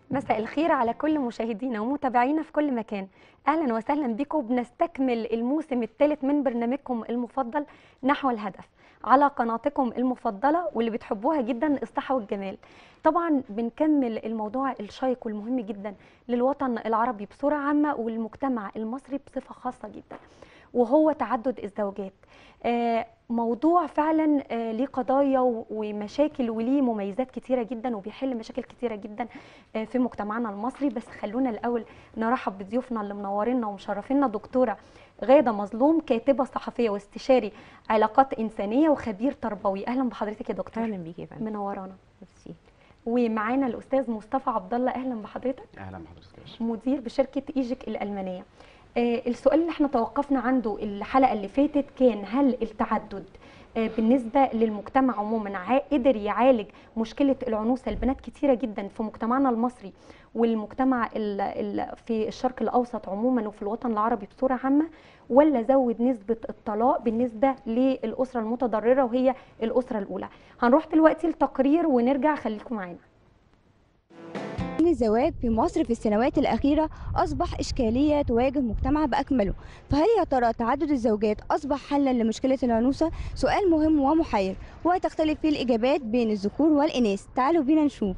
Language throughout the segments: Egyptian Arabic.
مساء الخير على كل مشاهدينا ومتابعينا في كل مكان اهلا وسهلا بكم بنستكمل الموسم الثالث من برنامجكم المفضل نحو الهدف على قناتكم المفضله واللي بتحبوها جدا الصحه والجمال طبعا بنكمل الموضوع الشيق والمهم جدا للوطن العربي بصوره عامه والمجتمع المصري بصفه خاصه جدا وهو تعدد الزوجات آه، موضوع فعلا آه، ليه قضايا و- ومشاكل وليه مميزات كتيره جدا وبيحل مشاكل كتيره جدا آه، في مجتمعنا المصري بس خلونا الاول نرحب بضيوفنا اللي منورينا ومشرفينا دكتوره غاده مظلوم كاتبه صحفيه واستشاري علاقات انسانيه وخبير تربوي اهلا بحضرتك يا دكتور اهلا بيكي يا فندم منورانا ميرسي ومعانا الاستاذ مصطفى عبد الله اهلا بحضرتك اهلا بحضرتك يا باشا مدير بشركه ايجيك الالمانيه آه، السؤال اللي احنا توقفنا عنده الحلقه اللي فاتت كان هل التعدد آه، بالنسبه للمجتمع عموما ع- قدر يعالج مشكله العنوسه البنات كتيره جدا في مجتمعنا المصري والمجتمع ال- ال- في الشرق الاوسط عموما وفي الوطن العربي بصوره عامه ولا زود نسبه الطلاق بالنسبه للاسره المتضرره وهي الاسره الاولى هنروح دلوقتي لتقرير ونرجع خليكم معانا إن الزواج في مصر في السنوات الأخيرة أصبح إشكالية تواجه المجتمع بأكمله فهل يا ترى تعدد الزوجات أصبح حلا لمشكلة العنوسة؟ سؤال مهم ومحير وتختلف فيه الإجابات بين الذكور والإناث تعالوا بينا نشوف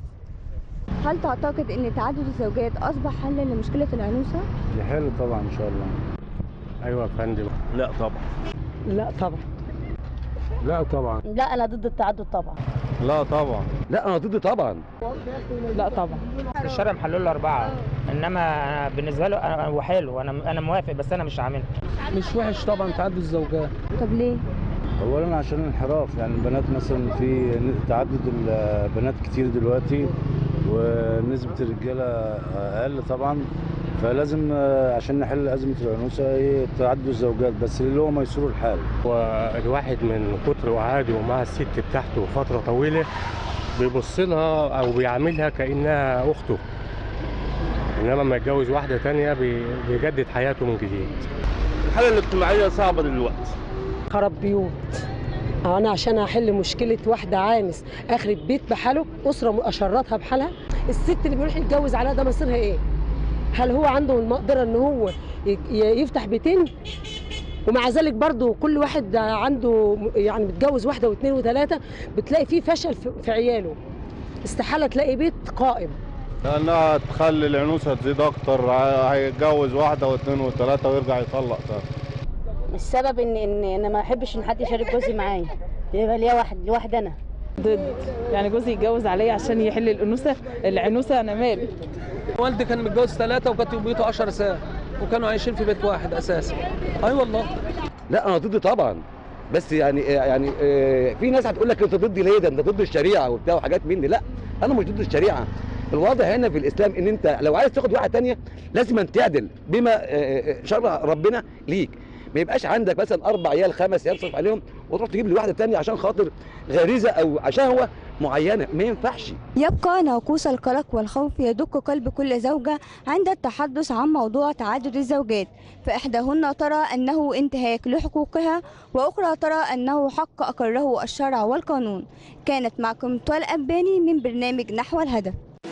هل تعتقد أن تعدد الزوجات أصبح حلا لمشكلة العنوسة؟ يحل طبعا ان شاء الله ايوه يا فندم لا طبعا لا طبعا لا طبعا لا انا ضد التعدد طبعا لا طبعا لا انا ضد طبعا لا طبعا الشرع محلول له أربعة إنما أنا بالنسبة له أنا هو حلو أنا أنا موافق بس أنا مش عاملها مش وحش طبعا تعدد الزوجات طب ليه؟ اولا عشان الانحراف يعني البنات مثلا في تعدد البنات كتير دلوقتي ونسبة الرجالة أقل طبعا فلازم آه، عشان نحل أزمة العنوسة هي تعدد الزوجات بس اللي هو ميسور الحال والواحد من كتر وعاده ومع الست بتاعته فتره طويله بيبص لها او بيعاملها كانها اخته انما لما يتجوز واحده تانية بي- بيجدد حياته من جديد الحالة الاجتماعية صعبة دلوقتي خرب بيوت انا عشان احل مشكله واحده عانس اخرب بيت بحاله اسره اشرتها بحالها الست اللي بيروح يتجوز عليها ده مصيرها ايه هل هو عنده المقدره ان هو ي- ي- يفتح بيتين ومع ذلك برضه كل واحد عنده يعني متجوز واحده واثنين وثلاثه بتلاقي فيه فشل في في عياله استحاله تلاقي بيت قائم لأنها تخلي العنوسة تزيد أكتر ع- هيتجوز واحدة واثنين وثلاثة ويرجع يطلق تاني السبب ان ان انا ما احبش ان حد يشارك جوزي معايا يبقى ليا واحد لوحدي انا ضد يعني جوزي يتجوز عليا عشان يحل الانوثه العنوسه انا مالي والدي كان متجوز ثلاثه وكانت بيته 10 سنه وكانوا عايشين في بيت واحد اساسا اي والله لا انا ضد طبعا بس يعني يعني آه، في ناس هتقول لك انت ضد ليه ده انت ضد الشريعه وبتاع وحاجات من دي لا انا مش ضد الشريعه الواضح هنا في الاسلام ان انت لو عايز تاخد واحده تانية لازم أن تعدل بما آه، آه، شرع ربنا ليك ما يبقاش عندك مثلا اربع عيال خمس عيال تصرف عليهم وتروح تجيب لي واحده تانية عشان خاطر غريزه او شهوه معينه ما ينفعش يبقى ناقوس القلق والخوف يدق قلب كل زوجة عند التحدث عن موضوع تعدد الزوجات فإحداهن ترى أنه انتهاك لحقوقها وأخرى ترى أنه حق أقره الشرع والقانون كانت معكم طوال أباني من برنامج نحو الهدف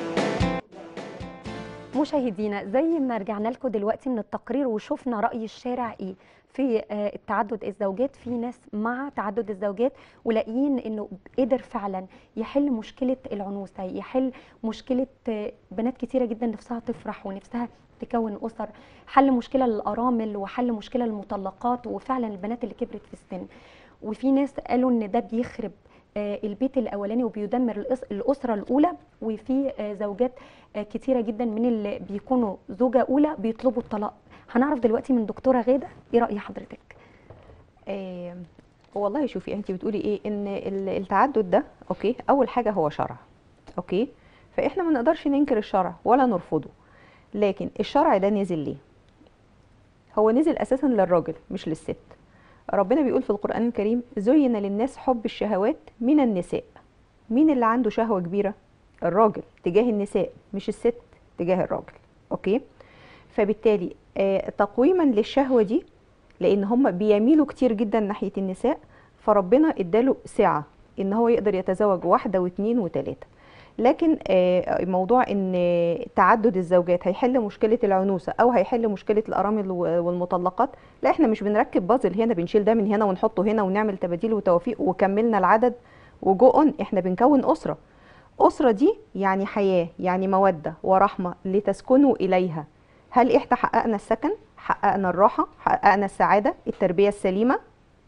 مشاهدينا زي ما رجعنا لكم دلوقتي من التقرير وشفنا رأي الشارع ايه في آه، التعدد الزوجات في ناس مع تعدد الزوجات ولاقيين انه قدر فعلا يحل مشكلة العنوسة يحل مشكلة آه، بنات كتيرة جدا نفسها تفرح ونفسها تكون أسر حل مشكلة للأرامل وحل مشكلة للمطلقات وفعلا البنات اللي كبرت في السن وفي ناس قالوا ان ده بيخرب آه، البيت الاولاني وبيدمر الأس- الاسره الاولى وفي آه، زوجات آه، كتيره جدا من اللي بيكونوا زوجه اولى بيطلبوا الطلاق هنعرف دلوقتي من دكتوره غاده ايه راي حضرتك آه والله شوفي انت بتقولي ايه ان ال- التعدد ده اوكي اول حاجه هو شرع اوكي فاحنا ما نقدرش ننكر الشرع ولا نرفضه لكن الشرع ده نزل ليه هو نزل اساسا للراجل مش للست ربنا بيقول في القران الكريم زين للناس حب الشهوات من النساء مين اللي عنده شهوه كبيره الراجل تجاه النساء مش الست تجاه الراجل اوكي فبالتالي آه، تقويما للشهوه دي لان هم بيميلوا كتير جدا ناحيه النساء فربنا اداله سعه ان هو يقدر يتزوج واحده واثنين وثلاثه لكن آه، موضوع ان تعدد الزوجات هيحل مشكله العنوسه او هيحل مشكله الارامل و- والمطلقات لا احنا مش بنركب بازل هنا بنشيل ده من هنا ونحطه هنا ونعمل تباديل وتوافيق وكملنا العدد وجو اون احنا بنكون اسره اسره دي يعني حياه يعني موده ورحمه لتسكنوا اليها هل احنا حققنا السكن حققنا الراحه حققنا السعاده التربيه السليمه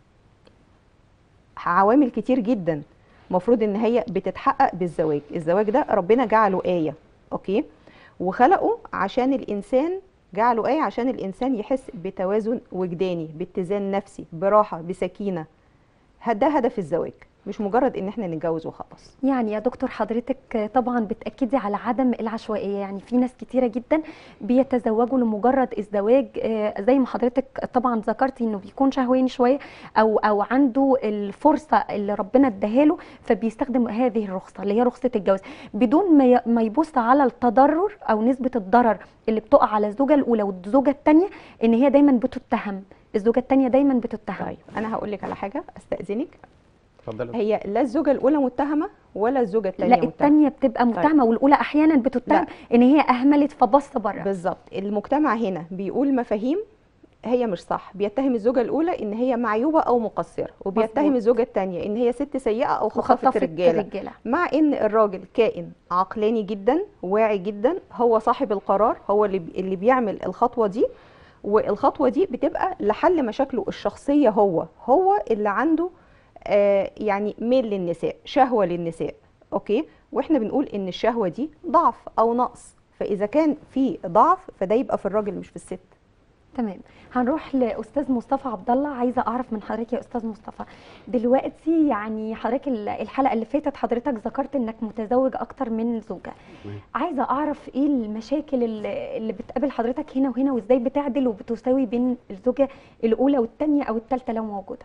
عوامل كتير جدا المفروض ان هي بتتحقق بالزواج الزواج ده ربنا جعله آية اوكي وخلقه عشان الانسان جعله آية عشان الانسان يحس بتوازن وجداني باتزان نفسي براحة بسكينة ه- ده هدف الزواج مش مجرد ان احنا نتجوز وخلاص يعني يا دكتور حضرتك طبعا بتأكدي على عدم العشوائية يعني في ناس كتيرة جدا بيتزوجوا لمجرد الزواج آه، زي ما حضرتك طبعا ذكرتي انه بيكون شهواني شوية او او عنده الفرصة اللي ربنا اداها فبيستخدم هذه الرخصة اللي هي رخصة الجواز بدون ما ي- ما يبص على التضرر او نسبة الضرر اللي بتقع على الزوجة الاولى والزوجة الثانية ان هي دايما بتتهم الزوجة الثانية دايما بتتهم طيب انا هقول لك على حاجة استأذنك اتفضلي هي لا الزوجة الاولى متهمة ولا الزوجة الثانية لا الثانية بتبقى متهمة والاولى احيانا بتتهم ان هي اهملت فبص بره بالظبط المجتمع هنا بيقول مفاهيم هي مش صح بيتهم الزوجه الاولى ان هي معيوبه او مقصره وبيتهم مظبوط. الزوجه الثانيه ان هي ست سيئه او خطفت وخطفت رجاله رجالة. مع ان الراجل كائن عقلاني جدا واعي جدا هو صاحب القرار هو اللي بي- اللي بيعمل الخطوه دي والخطوه دي بتبقى لحل مشاكله الشخصيه هو هو اللي عنده آه يعني ميل للنساء شهوه للنساء اوكي واحنا بنقول ان الشهوه دي ضعف او نقص فاذا كان في ضعف فده يبقى في الراجل مش في الست تمام هنروح لاستاذ مصطفى عبد الله عايزه اعرف من حضرتك يا استاذ مصطفى دلوقتي يعني حضرتك ال- الحلقه اللي فاتت حضرتك ذكرت انك متزوج اكتر من زوجه عايزه اعرف ايه المشاكل اللي اللي بتقابل حضرتك هنا وهنا وازاي بتعدل وبتساوي بين الزوجه الاولى والثانيه او الثالثه لو موجوده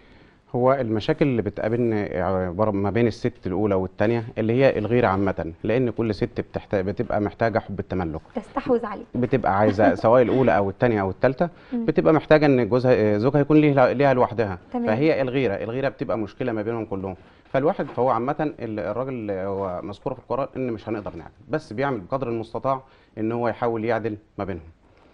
هو المشاكل اللي بتقابلنا عبارة ما بين الست الأولى والتانية اللي هي الغيرة عامة لأن كل ست بتحتاج بتبقى محتاجة حب التملك تستحوذ عليه بتبقى عايزة سواء الأولى أو التانية أو التالتة مم. بتبقى محتاجة إن جوزها زوجها يكون ليه ليها لوحدها تمام. فهي الغيرة الغيرة بتبقى مشكلة ما بينهم كلهم فالواحد فهو عامة ال- الراجل هو مذكور في القرآن إن مش هنقدر نعدل بس بيعمل بقدر المستطاع إن هو يحاول يعدل ما بينهم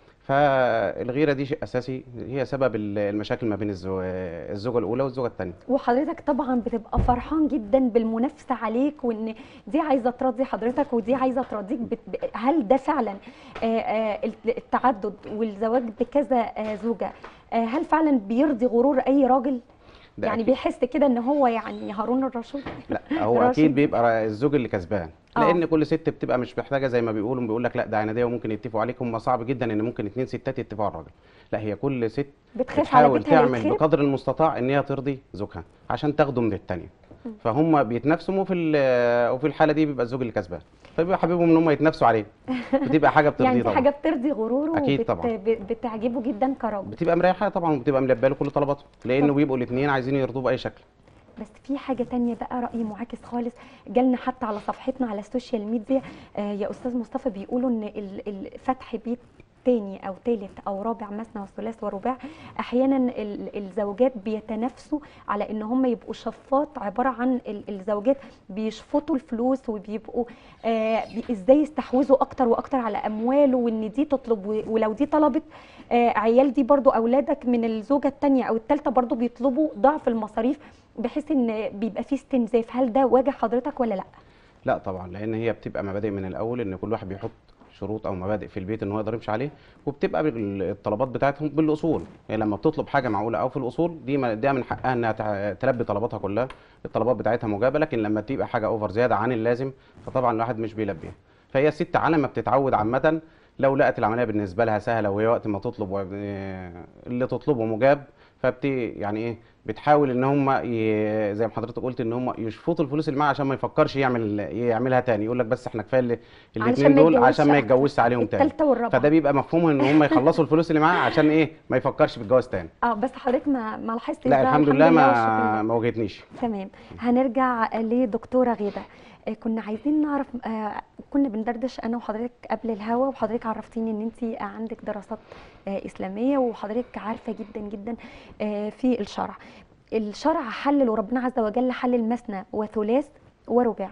فالغيرة دي شيء أساسي هي سبب ال- المشاكل ما بين الزو- الزوجة الأولى والزوجة التانية وحضرتك طبعا بتبقى فرحان جدا بالمنافسه عليك وان دي عايزه ترضي حضرتك ودي عايزه ترضيك بت... ب- هل ده فعلا آه، آه، الت- التعدد والزواج بكذا آه، زوجه آه، هل فعلا بيرضي غرور اي راجل ده يعني أكيد. بيحس كده ان هو يعني هارون الرشيد لا هو راشد. اكيد بيبقى الزوج اللي كسبان آه. لان كل ست بتبقى مش محتاجه زي ما بيقولوا بيقول لك لا ده عناديه وممكن يتفقوا عليك هم صعب جدا ان ممكن اتنين ستات يتفقوا على الراجل لا هي كل ست بتخاف على بتحاول بيتها تعمل للخير بقدر المستطاع ان هي ترضي زوجها عشان تاخده من التانية فهم بيتنافسوا وفي ال- وفي الحاله دي بيبقى الزوج اللي كسبان فبيبقى حبيبهم ان هم يتنافسوا عليه بتبقى حاجه بترضيه يعني دي طبعا حاجه بترضي غروره أكيد وبت... طبعاً. ب- بتعجبه جدا كراجل بتبقى مريحه طبعا وبتبقى ملبيه له كل طلباته لانه بيبقوا الاثنين عايزين يرضوه باي شكل بس في حاجة تانية بقى رأي معاكس خالص جالنا حتى على صفحتنا على السوشيال ميديا آه يا أستاذ مصطفى بيقولوا إن ال- ال- فتح بيت تاني أو تالت أو رابع مثنى وثلاث ورباع أحيانا ال- الزوجات بيتنافسوا على إن هم يبقوا شفاط عبارة عن ال- الزوجات بيشفطوا الفلوس وبيبقوا آه بي- إزاي يستحوذوا أكتر وأكتر على أمواله وإن دي تطلب و- ولو دي طلبت آه عيال دي برضو أولادك من الزوجة التانية أو التالتة برضو بيطلبوا ضعف المصاريف بحيث ان بيبقى فيه استنزاف هل ده واجه حضرتك ولا لا لا طبعا لان هي بتبقى مبادئ من الاول ان كل واحد بيحط شروط او مبادئ في البيت ان هو يقدر يمشي عليه وبتبقى بال- الطلبات بتاعتهم بالاصول يعني لما بتطلب حاجه معقوله او في الاصول دي ما- ده من حقها انها تع- تلبي طلباتها كلها الطلبات بتاعتها مجابه لكن لما تبقى حاجه اوفر زياده عن اللازم فطبعا الواحد مش بيلبيها فهي الست على ما بتتعود عامه لو لقت العمليه بالنسبه لها سهله وهي وقت ما تطلب و- اللي تطلبه مجاب فبت يعني ايه بتحاول ان هم ي... زي ما حضرتك قلت ان هم يشفطوا الفلوس اللي معاه عشان ما يفكرش يعمل يعملها تاني يقول لك بس احنا كفايه ال- علشان الاثنين ما دول يتجوزش عشان ما أكتر. يتجوزش عليهم تاني التالتة والرابعة. فده بيبقى مفهوم ان هم يخلصوا الفلوس اللي معاه عشان ايه ما يفكرش بالجواز تاني اه بس حضرتك ما ما لاحظتش لا ده الحمد لله ما والشكر ما واجهتنيش لله. تمام هنرجع لدكتوره غيده آه، كنا عايزين نعرف آه، كنا بندردش انا وحضرتك قبل الهوا وحضرتك عرفتيني ان انت عندك دراسات آه، اسلاميه وحضرتك عارفه جدا جدا آه، في الشرع الشرع حلل وربنا عز وجل حلل مثنى وثلاث ورباع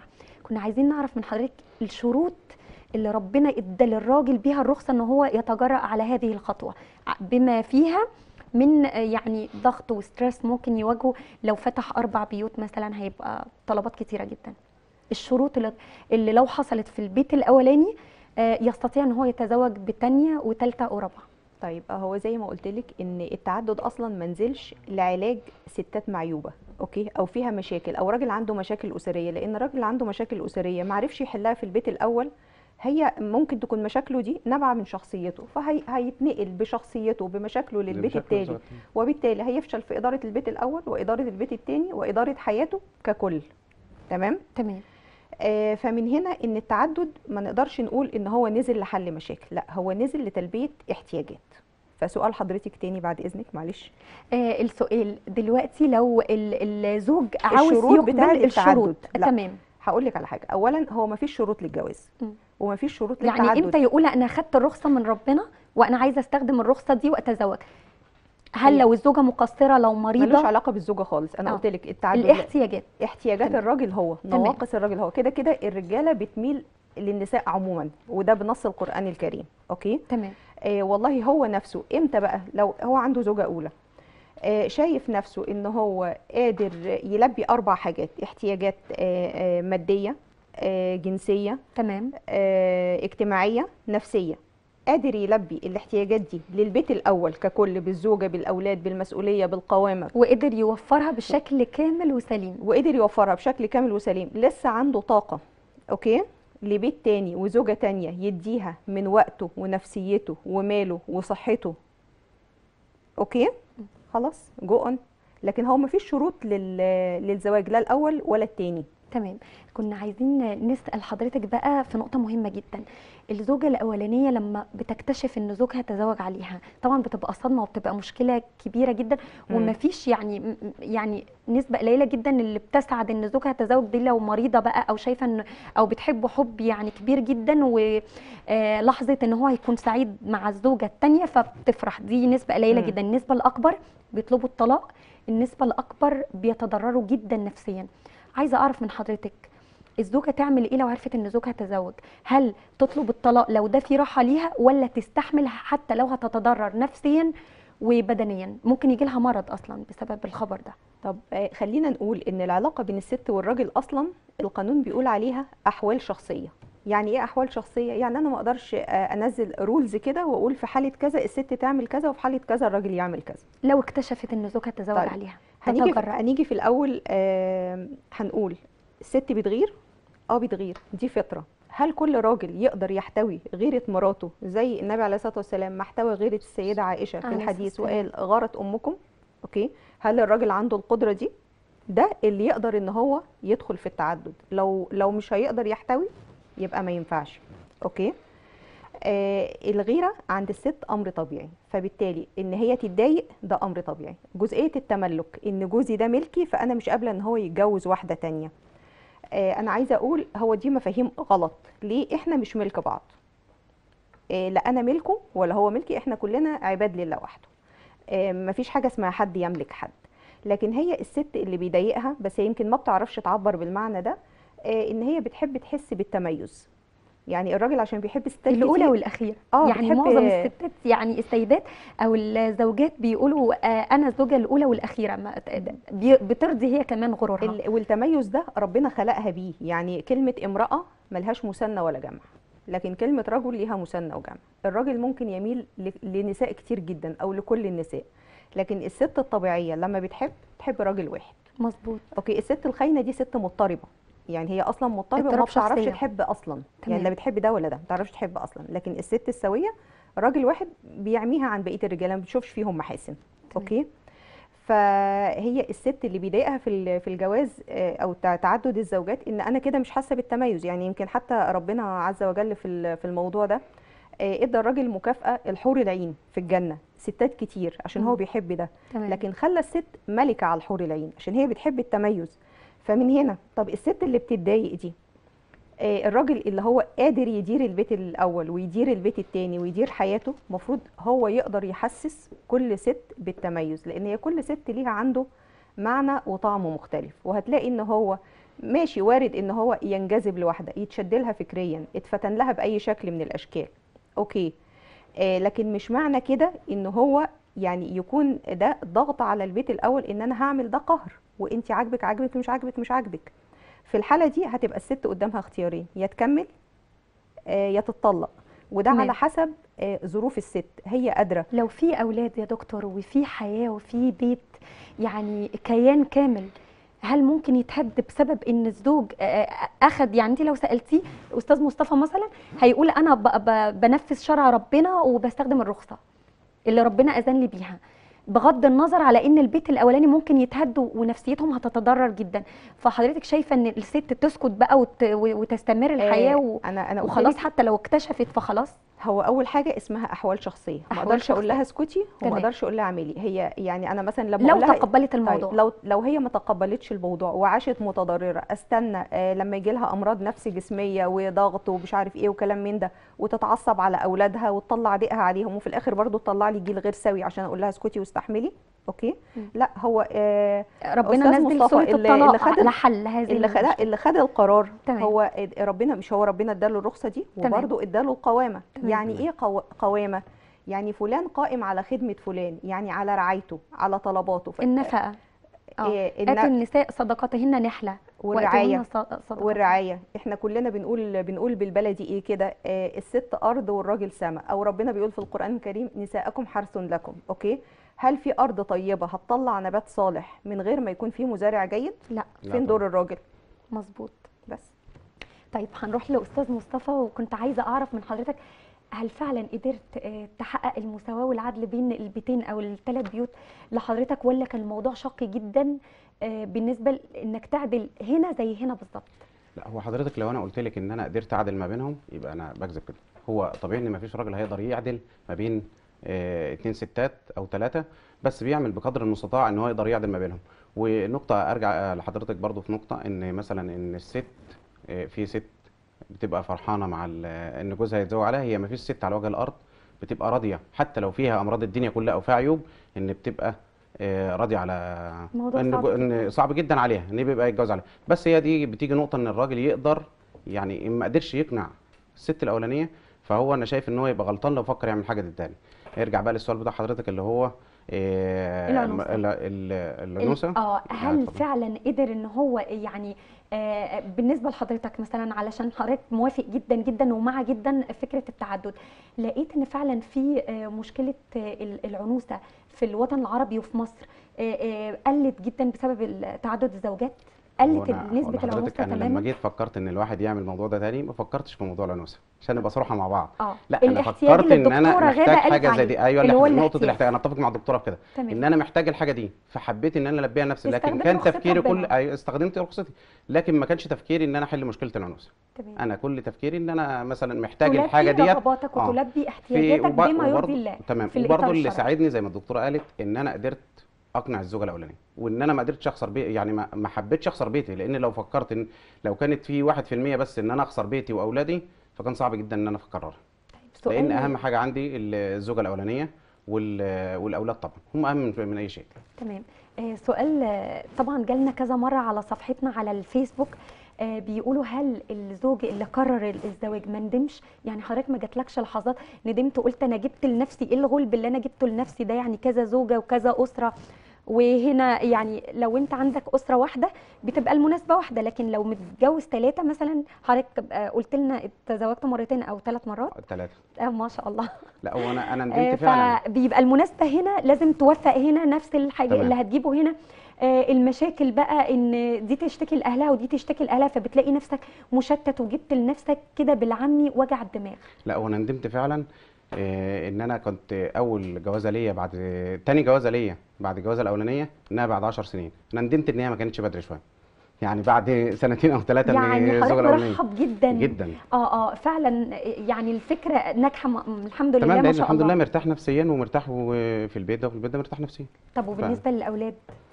كنا عايزين نعرف من حضرتك الشروط اللي ربنا ادى للراجل بيها الرخصه ان هو يتجرأ على هذه الخطوه ع- بما فيها من آه، يعني ضغط وستريس ممكن يواجهه لو فتح اربع بيوت مثلا هيبقى طلبات كتيره جدا الشروط اللي, اللي لو حصلت في البيت الاولاني آه، يستطيع ان هو يتزوج بتانية وتالتة ورابعة طيب هو زي ما قلت لك ان التعدد اصلا ما نزلش لعلاج ستات معيوبه اوكي او فيها مشاكل او راجل عنده مشاكل اسريه لان الراجل اللي عنده مشاكل اسريه ما عرفش يحلها في البيت الاول هي ممكن تكون مشاكله دي نابعه من شخصيته فهيتنقل بشخصيته بمشاكله للبيت لمشاكل التاني زوجته. وبالتالي هيفشل في اداره البيت الاول واداره البيت التاني واداره حياته ككل تمام تمام آه، فمن هنا ان التعدد ما نقدرش نقول ان هو نزل لحل مشاكل لا هو نزل لتلبيه احتياجات فسؤال حضرتك تاني بعد اذنك معلش آه السؤال دلوقتي لو ال- الزوج عاوز الشروط بتاعة يقبل الشروط التعدد. لا. تمام هقول لك على حاجه اولا هو ما فيش شروط للجواز مم. وما فيش شروط يعني للتعدد امتى يقول انا خدت الرخصه من ربنا وانا عايزه استخدم الرخصه دي واتزوج هل هي- لو الزوجه مقصره لو ملوش مريضه علاقه بالزوجه خالص انا آه. قلت لك التعدد الاحتياجات احتياجات تمام. الراجل هو تمام. نواقص الراجل هو كده كده الرجاله بتميل للنساء عموما وده بنص القران الكريم اوكي تمام آه والله هو نفسه امتى بقى لو هو عنده زوجة أولى آه شايف نفسه ان هو قادر يلبي أربع حاجات احتياجات آه آه مادية آه جنسية تمام آه اجتماعية نفسية قادر يلبي الاحتياجات دي للبيت الأول ككل بالزوجة بالأولاد بالمسؤولية بالقوامة وقدر يوفرها بشكل كامل وسليم وقدر يوفرها بشكل كامل وسليم لسه عنده طاقة اوكي لبيت تاني وزوجة تانية يديها من وقته ونفسيته وماله وصحته اوكي خلاص جو اون لكن هو مفيش شروط لل... للزواج لا الاول ولا التاني تمام كنا عايزين نسأل حضرتك بقى في نقطة مهمة جدا الزوجة الأولانية لما بتكتشف إن زوجها تزوج عليها طبعا بتبقى صدمة وبتبقى مشكلة كبيرة جدا مم. ومفيش يعني م- يعني نسبة قليلة جدا اللي بتسعد إن زوجها تزوج دي لو مريضة بقى أو شايفة إن أو بتحبه حب يعني كبير جدا ولحظة إن هو هيكون سعيد مع الزوجة التانية فبتفرح دي نسبة قليلة مم. جدا النسبة الأكبر بيطلبوا الطلاق النسبة الأكبر بيتضرروا جدا نفسيا عايزه اعرف من حضرتك الزوجه تعمل ايه لو عرفت ان زوجها تزوج هل تطلب الطلاق لو ده في راحه ليها ولا تستحمل حتى لو هتتضرر نفسيا وبدنيا ممكن يجي لها مرض اصلا بسبب الخبر ده طب آه، خلينا نقول ان العلاقة بين الست والراجل اصلا القانون بيقول عليها احوال شخصية يعني ايه احوال شخصيه يعني انا ما اقدرش آه، انزل رولز كده واقول في حاله كذا الست تعمل كذا وفي حاله كذا الراجل يعمل كذا لو اكتشفت ان زوجها تزوج طيب. عليها هنيجي في تتجرأ. هنيجي في الاول آه، هنقول الست بتغير اه بتغير دي فطره هل كل راجل يقدر يحتوي غيره مراته زي النبي عليه الصلاه والسلام ما احتوى غيره السيده عائشه في عليه الحديث الصلاة وقال غارت امكم اوكي هل الراجل عنده القدره دي ده اللي يقدر ان هو يدخل في التعدد لو لو مش هيقدر يحتوي يبقى ما ينفعش اوكي آه الغيره عند الست امر طبيعي فبالتالي ان هي تتضايق ده امر طبيعي جزئيه التملك ان جوزي ده ملكي فانا مش قابله ان هو يتجوز واحده تانية آه انا عايزه اقول هو دي مفاهيم غلط ليه احنا مش ملك بعض آه لا انا ملكه ولا هو ملكي احنا كلنا عباد لله وحده آه مفيش حاجه اسمها حد يملك حد لكن هي الست اللي بيضايقها بس هي يمكن ما بتعرفش تعبر بالمعنى ده آه ان هي بتحب تحس بالتميز يعني الراجل عشان بيحب الستات الاولى كتير- والاخيره اه يعني بتحب- معظم الستات يعني السيدات او الزوجات بيقولوا آه انا الزوجه الاولى والاخيره ما بي- بترضي هي كمان غرورها ال- والتميز ده ربنا خلقها بيه يعني كلمة امرأة ملهاش مثنى ولا جمع لكن كلمة رجل ليها مثنى وجمع الراجل ممكن يميل ل- لنساء كتير جدا أو لكل النساء لكن الست الطبيعية لما بتحب تحب راجل واحد مظبوط اوكي الست الخاينة دي ست مضطربة يعني هي اصلا مضطربه وما اضطراب بتعرفش شخصية. تحب اصلا تمام. يعني لا بتحب ده ولا ده ما بتعرفش تحب اصلا لكن الست السويه راجل واحد بيعميها عن بقيه الرجاله ما بتشوفش فيهم محاسن اوكي فهي الست اللي بيضايقها في ال- في الجواز آه، او تع- تعدد الزوجات ان انا كده مش حاسه بالتميز يعني يمكن حتى ربنا عز وجل في ال- في الموضوع ده آه، ادى الراجل مكافاه الحور العين في الجنه ستات كتير عشان هو مم. بيحب ده تمام. لكن خلى الست ملكه على الحور العين عشان هي بتحب التميز فمن هنا طب الست اللي بتتضايق دي آه، الراجل اللي هو قادر يدير البيت الاول ويدير البيت التاني ويدير حياته المفروض هو يقدر يحسس كل ست بالتميز لان هي كل ست ليها عنده معنى وطعم مختلف وهتلاقي ان هو ماشي وارد ان هو ينجذب لواحده يتشد لها فكريا اتفتن لها باي شكل من الاشكال اوكي آه لكن مش معنى كده ان هو يعني يكون ده ضغط على البيت الاول ان انا هعمل ده قهر وانت عاجبك عاجبك مش عاجبك مش عاجبك في الحاله دي هتبقى الست قدامها اختيارين يا تكمل آه يا تتطلق وده تمام. على حسب آه ظروف الست هي قادره لو في اولاد يا دكتور وفي حياه وفي بيت يعني كيان كامل هل ممكن يتهد بسبب ان الزوج آه، اخذ يعني انت لو سالتيه استاذ مصطفى مثلا هيقول انا ب- ب- بنفذ شرع ربنا وبستخدم الرخصه اللي ربنا اذن لي بيها بغض النظر على ان البيت الاولاني ممكن يتهد ونفسيتهم هتتضرر جدا فحضرتك شايفه ان الست تسكت بقى وت... وتستمر الحياه و... انا انا قلت وخلاص لك حتى لو اكتشفت فخلاص هو اول حاجه اسمها احوال شخصيه ما أحوال اقدرش اقول لها شخصية. اسكتي وما تمام. اقدرش اقول لها اعملي هي يعني انا مثلا لما لو أقول لها تقبلت الموضوع. طيب لو لو هي ما تقبلتش الموضوع وعاشت متضرره استنى آه لما يجي لها امراض نفس جسميه وضغط ومش عارف ايه وكلام من ده وتتعصب على اولادها وتطلع ضيقها عليهم وفي الاخر برضو تطلع لي جيل غير سوي عشان اقول لها اسكتي واستحملي اوكي مم. لا هو آه ربنا أستاذ نزل مصطفى سوره اللي- الطلاق اللي خد على حل هذه اللي خد المشكلة. اللي خد القرار تمام. هو إد- ربنا مش هو ربنا اداله الرخصه دي تمام. وبرده اداله القوامه تمام. يعني ايه قو- قوامه يعني فلان قائم على خدمه فلان يعني على رعايته على طلباته ف- النفقه اه إيه، الن- اتوا النساء صدقاتهن نحله والرعايه وآتوهن ص- صدقاتهن. والرعايه احنا كلنا بنقول بنقول بالبلدي ايه كده آه، الست ارض والراجل سماء او ربنا بيقول في القران الكريم نساءكم حرث لكم اوكي هل في ارض طيبه هتطلع نبات صالح من غير ما يكون فيه مزارع جيد لا لا فين دور الراجل مظبوط بس طيب هنروح لاستاذ مصطفى وكنت عايزه اعرف من حضرتك هل فعلا قدرت آه، تحقق المساواه والعدل بين البيتين او الثلاث بيوت لحضرتك ولا كان الموضوع شاق جدا آه، بالنسبه لانك تعدل هنا زي هنا بالظبط لا هو حضرتك لو انا قلت لك ان انا قدرت اعدل ما بينهم يبقى انا بكذب كده هو طبيعي ان ما فيش راجل هيقدر يعدل ما بين آه، اتنين ستات او ثلاثه بس بيعمل بقدر المستطاع ان هو يقدر يعدل ما بينهم ونقطه ارجع آه، لحضرتك برضو في نقطه ان مثلا ان الست آه، في ست بتبقى فرحانه مع ال- ان جوزها يتزوج عليها هي ما فيش ست على وجه الارض بتبقى راضيه حتى لو فيها امراض الدنيا كلها او فيها عيوب ان بتبقى آه، راضيه على موضوع ان صعب جو- جداً. ان صعب جدا عليها ان بيبقى يتجوز عليها بس هي دي بتيجي نقطه ان الراجل يقدر يعني ان ما قدرش يقنع الست الاولانيه فهو انا شايف ان هو يبقى غلطان لو فكر يعمل حاجه تاني يرجع بقى للسؤال بتاع حضرتك اللي هو آه، العنوسة. ال- ال- العنوسه اه هل اتفضل. فعلا قدر ان هو يعني آه بالنسبه لحضرتك مثلا علشان حضرتك موافق جدا جدا ومع جدا فكره التعدد لقيت ان فعلا في آه مشكله آه ال- العنوسه في الوطن العربي وفي مصر آه آه قلت جدا بسبب ال- تعدد الزوجات هو قلت أنا هقول نسبه لحضرتك العنوسه انا لما تماما جيت فكرت ان الواحد يعمل الموضوع ده تاني ما فكرتش في موضوع العنوسه عشان نبقى صراحه مع بعض اه لا انا الاحتياج فكرت ان اللي انا الدكتورة غادة محتاج قالت حاجه زي عليه، دي ايوه اللي هو لا نقطه الاحتياج. الاحتياج انا اتفق مع الدكتوره في كده تمام. ان انا محتاج الحاجه دي فحبيت ان انا البيها نفسي لكن استخدمت كان رخصة تفكيري كل ربنا. أيوة استخدمت رخصتي لكن ما كانش تفكيري ان انا احل مشكله العنوسه تمام انا كل تفكيري ان انا مثلا محتاج تلبي الحاجه ديت رغباتك آه. وتلبي في احتياجاتك وب- بما يرضي وبرضه- الله تمام في الإطار وبرضه اللي الشرعي. ساعدني زي ما الدكتوره قالت ان انا قدرت اقنع الزوجه الاولانيه وان انا ما قدرتش اخسر بيتي يعني ما ما حبيتش اخسر بيتي لان لو فكرت ان لو كانت في 1% بس ان انا اخسر بيتي واولادي فكان صعب جدا ان انا اقرر سؤال لان اهم حاجه عندي الزوجه الاولانيه وال- والاولاد طبعا هم اهم من- من اي شيء تمام آه، سؤال آه، طبعا جالنا كذا مرة على صفحتنا على الفيسبوك آه، بيقولوا هل الزوج اللي قرر ال- الزواج ما ندمش يعني حضرتك ما جاتلكش لحظات ندمت وقلت انا جبت لنفسي ايه الغلب اللي انا جبته لنفسي ده يعني كذا زوجة وكذا أسرة وهنا يعني لو انت عندك أسرة واحدة بتبقى المناسبة واحدة لكن لو متجوز ثلاثة مثلا حضرتك آه، قلت لنا تزوجت مرتين أو ثلاث مرات الثلاثه آه ما شاء الله لا هو انا انا آه، ندمت فعلا فبيبقى المناسبه هنا لازم توفق هنا نفس الحاجه تمام. اللي هتجيبه هنا آه، المشاكل بقى ان دي تشتكي لاهلها ودي تشتكي لاهلها فبتلاقي نفسك مشتت وجبت لنفسك كده بالعمي وجع الدماغ لا هو انا ندمت فعلا آه، ان انا كنت اول جوازه ليا بعد تاني جوازه ليا بعد الجوازه الاولانيه انها بعد 10 سنين انا ندمت ان هي ما كانتش بدري شويه يعني بعد سنتين او ثلاثه من يعني الزوجه حضرتك الاولانيه مرحب جدا جدا اه اه فعلا يعني الفكره ناجحه م- الحمد لله تمام ما لان شاء الحمد الله لله مرتاح نفسيا ومرتاح و- في البيت ده وفي البيت ده مرتاح نفسيا طب وبالنسبه للاولاد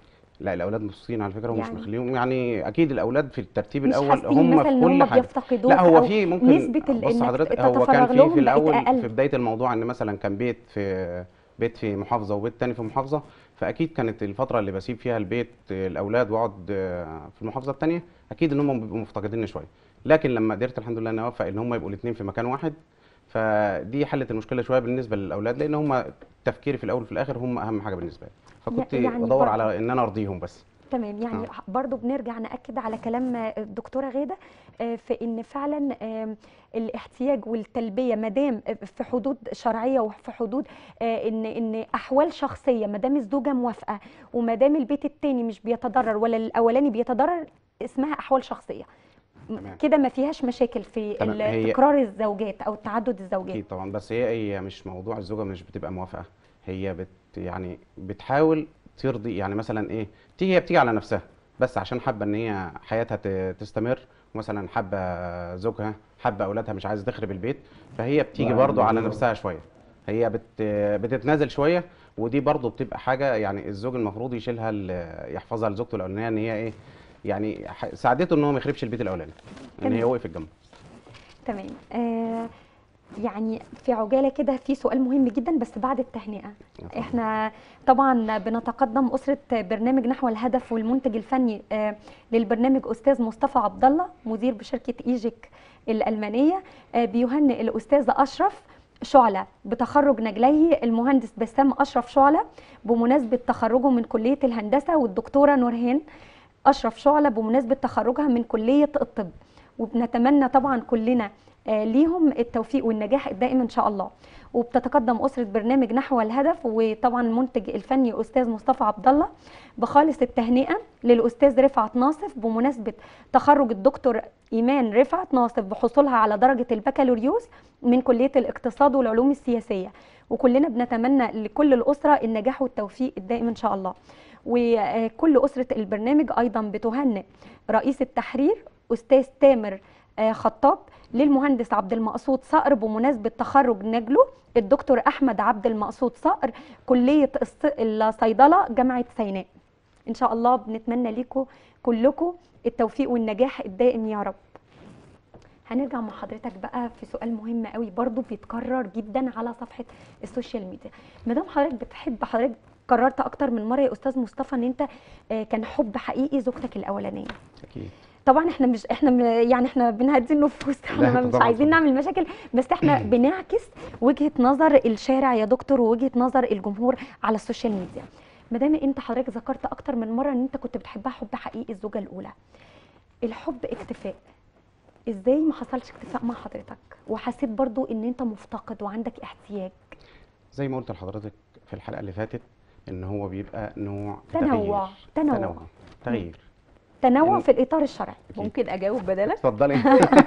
لا الاولاد مبسوطين على فكره ومش يعني- مخليهم يعني اكيد الاولاد في الترتيب مش الاول حاسين هم مثلا في ان كل هم حاجه بيفتقدوك لا هو أو في ممكن نسبه ال- بص انك حضرتك هو تتفرغ كان في لهم في بقت الاول أقل. في بدايه الموضوع ان مثلا كان بيت في بيت في محافظه وبيت تاني في محافظه فاكيد كانت الفتره اللي بسيب فيها البيت آه، الاولاد واقعد آه، في المحافظه التانيه اكيد ان هم بيبقوا مفتقديني شويه لكن لما قدرت الحمد لله ان اوفق ان هم يبقوا الاثنين في مكان واحد فدي حلت المشكله شويه بالنسبه للاولاد لان هم تفكيري في الاول وفي الاخر هم اهم حاجه بالنسبه لي فكنت يعني بدور برضه- على ان انا ارضيهم بس تمام يعني آه. برضو بنرجع نأكد على كلام الدكتورة غادة آه، في ان فعلا آم، الاحتياج والتلبية مادام في حدود شرعية وفي حدود آه، ان ان احوال شخصية مادام الزوجة موافقة ومادام البيت التاني مش بيتضرر ولا الاولاني بيتضرر اسمها احوال شخصية م- تمام. كده ما فيهاش مشاكل في تمام. ال- هي- تكرار الزوجات او تعدد الزوجات اكيد طبعا بس هي هي مش موضوع الزوجه مش بتبقى موافقه هي بت يعني بتحاول ترضي يعني مثلا ايه تيجي هي بتيجي على نفسها بس عشان حابه ان هي حياتها ت- تستمر مثلا حابه زوجها حابه اولادها مش عايزه تخرب البيت فهي بتيجي برضو على نفسها شويه هي بت بتتنازل شويه ودي برضو بتبقى حاجه يعني الزوج المفروض يشيلها ل- يحفظها لزوجته الاولانيه ان هي ايه يعني ح- ساعدته ان هو ما يخربش البيت الاولاني ان هي تمام. وقفت جنبه تمام آه يعني في عجاله كده في سؤال مهم جدا بس بعد التهنئه احنا طبعا بنتقدم اسره برنامج نحو الهدف والمنتج الفني آه للبرنامج استاذ مصطفى عبد الله مدير بشركه ايجيك الالمانيه آه بيهنئ الاستاذ اشرف شعلة بتخرج نجليه المهندس بسام أشرف شعلة بمناسبة تخرجه من كلية الهندسة والدكتورة نورهان أشرف شعلة بمناسبة تخرجها من كلية الطب وبنتمنى طبعا كلنا آه، ليهم التوفيق والنجاح الدائم ان شاء الله وبتتقدم اسره برنامج نحو الهدف وطبعا المنتج الفني استاذ مصطفى عبد الله بخالص التهنئه للاستاذ رفعت ناصف بمناسبه تخرج الدكتور ايمان رفعت ناصف بحصولها على درجه البكالوريوس من كليه الاقتصاد والعلوم السياسيه وكلنا بنتمنى لكل الاسره النجاح والتوفيق الدائم ان شاء الله وكل اسره البرنامج ايضا بتهنئ رئيس التحرير استاذ تامر آه، خطاب للمهندس عبد المقصود صقر بمناسبه تخرج نجله الدكتور احمد عبد المقصود صقر كليه الص- الصيدله جامعه سيناء ان شاء الله بنتمنى لكم كلكم التوفيق والنجاح الدائم يا رب هنرجع مع حضرتك بقى في سؤال مهم قوي برضو بيتكرر جدا على صفحه السوشيال ميديا مادام حضرتك بتحب حضرتك قررت اكتر من مره يا استاذ مصطفى ان انت آه، كان حب حقيقي زوجتك الاولانيه اكيد طبعا احنا مش احنا م- يعني احنا بنهدي النفوس لا، احنا مش طبعاً، عايزين طبعاً. نعمل مشاكل بس احنا بنعكس وجهه نظر الشارع يا دكتور ووجهه نظر الجمهور على السوشيال ميديا ما دام انت حضرتك ذكرت اكتر من مره ان انت كنت بتحبها حب حقيقي الزوجه الاولى الحب اكتفاء ازاي ما حصلش اكتفاء مع حضرتك وحسيت برضو ان انت مفتقد وعندك احتياج زي ما قلت لحضرتك في الحلقه اللي فاتت ان هو بيبقى نوع تنوع تغيير. تنوع تنوع تغيير تنوع إن- في الاطار الشرعي ممكن اجاوب بدلك اتفضلي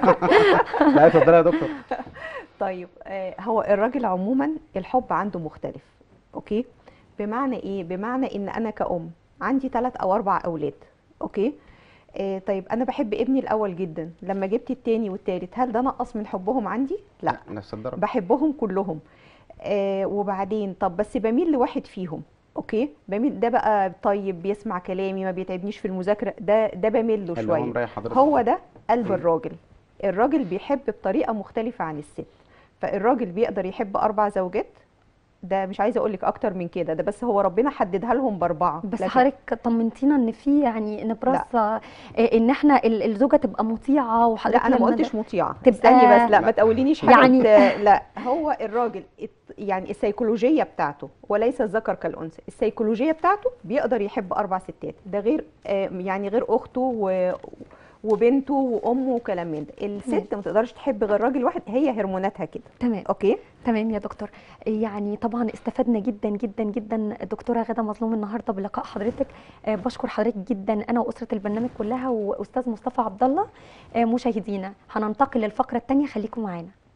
لا اتفضلي يا دكتور طيب آه، هو الراجل عموما الحب عنده مختلف اوكي بمعنى ايه بمعنى ان انا كأم عندي ثلاث او اربع اولاد اوكي آه طيب انا بحب ابني الاول جدا لما جبت التاني والتالت هل ده نقص من حبهم عندي لا نفس الدرجه بحبهم كلهم آه وبعدين طب بس بميل لواحد فيهم اوكي بميل ده بقى طيب بيسمع كلامي ما بيتعبنيش في المذاكره ده ده بميل له اللي هو شويه مريح حضرتك هو ده قلب مم. الراجل الراجل بيحب بطريقه مختلفه عن الست فالراجل بيقدر يحب اربع زوجات ده مش عايزه اقول لك اكتر من كده ده بس هو ربنا حددها لهم باربعه بس لكن- حضرتك طمنتينا ان في يعني نبرس آه، ان احنا ال- الزوجه تبقى مطيعه وحضرتك لا انا ما لما قلتش ده- مطيعه تبقى- استني بس لا ما تقولينيش حاجه يعني- لا هو الراجل الت- يعني السيكولوجيه بتاعته وليس الذكر كالانثى السيكولوجيه بتاعته بيقدر يحب اربع ستات ده غير آه، يعني غير اخته و وبنته وامه وكلام من ده الست ما تقدرش تحب غير راجل واحد هي هرموناتها كده تمام اوكي تمام يا دكتور يعني طبعا استفدنا جدا جدا جدا دكتوره غاده مظلوم النهارده بلقاء حضرتك آه، بشكر حضرتك جدا انا واسره البرنامج كلها واستاذ مصطفى عبد الله آه، مشاهدينا هننتقل للفقره الثانيه خليكم معانا